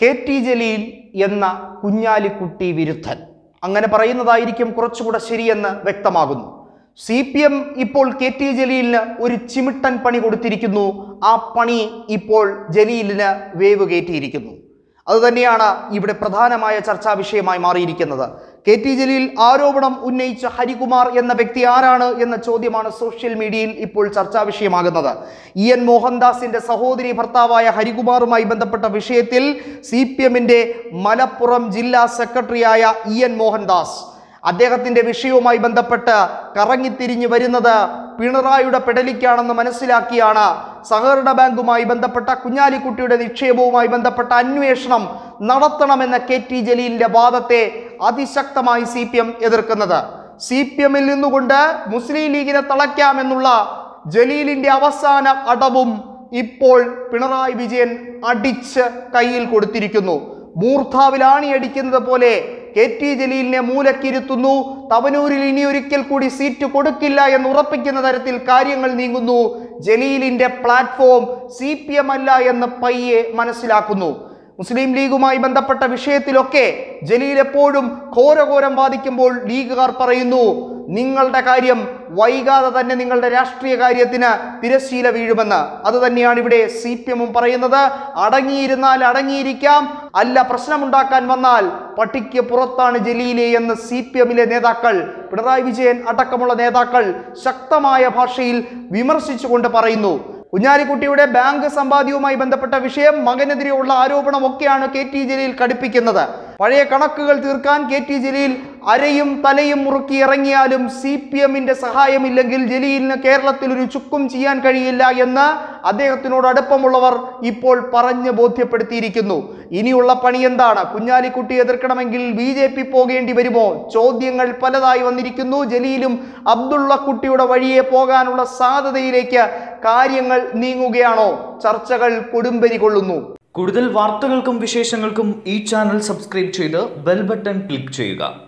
K T Jaleel എന്ന കുഞ്ഞാലിക്കുട്ടി വിരുദ്ധൻ അങ്ങനെ പറയുന്നതായിരിക്കും കുറച്ചുകൂടെ ശരിയെന്ന് വ്യക്തമാകുന്നു സി പി എം ഇപ്പോൾ കെ ടി ജലീലിന് ഒരു ചിമിട്ടൻ പണി കൊടുത്തിരിക്കുന്നു ആ പണി ഇപ്പോൾ ജലീലിന് വേവ് കയറ്റിയിരിക്കുന്നു അതുതന്നെയാണ് ഇവിടെ പ്രധാനമായ ചർച്ചാ വിഷയമായി മാറിയിരിക്കുന്നത് കെ ടി ജലീൽ ആരോപണം ഉന്നയിച്ച ഹരികുമാർ എന്ന വ്യക്തി ആരാണ് എന്ന ചോദ്യമാണ് സോഷ്യൽ മീഡിയയിൽ ഇപ്പോൾ ചർച്ചാ വിഷയമാകുന്നത് ഇ എൻ മോഹൻദാസിന്റെ സഹോദരി ഭർത്താവായ ഹരികുമാറുമായി ബന്ധപ്പെട്ട വിഷയത്തിൽ സി പി എമ്മിന്റെ മലപ്പുറം ജില്ലാ സെക്രട്ടറിയായ ഇ എൻ മോഹൻദാസ് അദ്ദേഹത്തിന്റെ വിഷയവുമായി ബന്ധപ്പെട്ട് കറങ്ങിത്തിരിഞ്ഞു വരുന്നത് പിണറായിയുടെ പെടലിക്കാണെന്ന് മനസ്സിലാക്കിയാണ് സഹകരണ ബാങ്കുമായി ബന്ധപ്പെട്ട കുഞ്ഞാലിക്കുട്ടിയുടെ നിക്ഷേപവുമായി ബന്ധപ്പെട്ട അന്വേഷണം നടത്തണമെന്ന കെ ടി ജലീലിന്റെ വാദത്തെ അതിശക്തമായി സി പി എം എതിർക്കുന്നത് സി പി എമ്മിൽ നിന്നുകൊണ്ട് മുസ്ലിം ലീഗിനെ തളയ്ക്കാമെന്നുള്ള ജലീലിന്റെ അവസാന അടവും ഇപ്പോൾ പിണറായി വിജയൻ അടിച്ച് കയ്യിൽ കൊടുത്തിരിക്കുന്നു മൂർധാവിൽ ആണിയടിക്കുന്നത് പോലെ കെ ടി ജലീലിനെ മൂലക്കിരുത്തുന്നു തവനൂരിൽ ഇനി ഒരിക്കൽ കൂടി സീറ്റ് കൊടുക്കില്ല എന്ന് ഉറപ്പിക്കുന്ന തരത്തിൽ കാര്യങ്ങൾ നീങ്ങുന്നു ജലീലിന്റെ പ്ലാറ്റ്ഫോം സി പി എം അല്ല എന്ന് പയ്യെ മനസ്സിലാക്കുന്നു മുസ്ലിം ലീഗുമായി ബന്ധപ്പെട്ട വിഷയത്തിലൊക്കെ ജലീൽ എപ്പോഴും ഘോരഘോരം ബാധിക്കുമ്പോൾ ലീഗുകാർ പറയുന്നു നിങ്ങളുടെ കാര്യം വൈകാതെ തന്നെ നിങ്ങളുടെ രാഷ്ട്രീയ കാര്യത്തിന് തിരശ്ശീല വീഴുമെന്ന് അത് തന്നെയാണ് ഇവിടെ സി പി എമ്മും പറയുന്നത് അടങ്ങിയിരുന്നാൽ അടങ്ങിയിരിക്കാം അല്ല പ്രശ്നമുണ്ടാക്കാൻ വന്നാൽ പട്ടിക്ക് പുറത്താണ് ജലീലെ എന്ന് സി പി എമ്മിലെ നേതാക്കൾ പിണറായി വിജയൻ അടക്കമുള്ള നേതാക്കൾ ശക്തമായ ഭാഷയിൽ വിമർശിച്ചുകൊണ്ട് പറയുന്നു കുഞ്ഞാലിക്കുട്ടിയുടെ ബാങ്ക് സമ്പാദ്യവുമായി ബന്ധപ്പെട്ട വിഷയം മകനെതിരെയുള്ള ആരോപണമൊക്കെയാണ് കെ ടി ജലീൽ കടുപ്പിക്കുന്നത് പഴയ കണക്കുകൾ തീർക്കാൻ കെ ടി ജലീൽ അരയും തലയും മുറുക്കി ഇറങ്ങിയാലും സി പി എമ്മിന്റെ സഹായമില്ലെങ്കിൽ ജലീലിന് കേരളത്തിൽ ഒരു ചുക്കും ചെയ്യാൻ കഴിയില്ല എന്ന് അദ്ദേഹത്തിനോട് അടുപ്പമുള്ളവർ ഇപ്പോൾ പറഞ്ഞ് ബോധ്യപ്പെടുത്തിയിരിക്കുന്നു ഇനിയുള്ള പണി എന്താണ് കുഞ്ഞാലിക്കുട്ടി എതിർക്കണമെങ്കിൽ ബി ജെ പി പോകേണ്ടി വരുമോ ചോദ്യങ്ങൾ പലതായി വന്നിരിക്കുന്നു ജലീലും അബ്ദുള്ള കുട്ടിയുടെ വഴിയെ പോകാനുള്ള സാധ്യതയിലേക്ക് കാര്യങ്ങൾ നീങ്ങുകയാണോ ചർച്ചകൾ കൊടുമ്പരി കൊള്ളുന്നു കൂടുതൽ വാർത്തകൾക്കും വിശേഷങ്ങൾക്കും ഈ ചാനൽ സബ്സ്ക്രൈബ് ചെയ്ത് ബെൽ ബട്ടൺ ക്ലിക്ക് ചെയ്യുക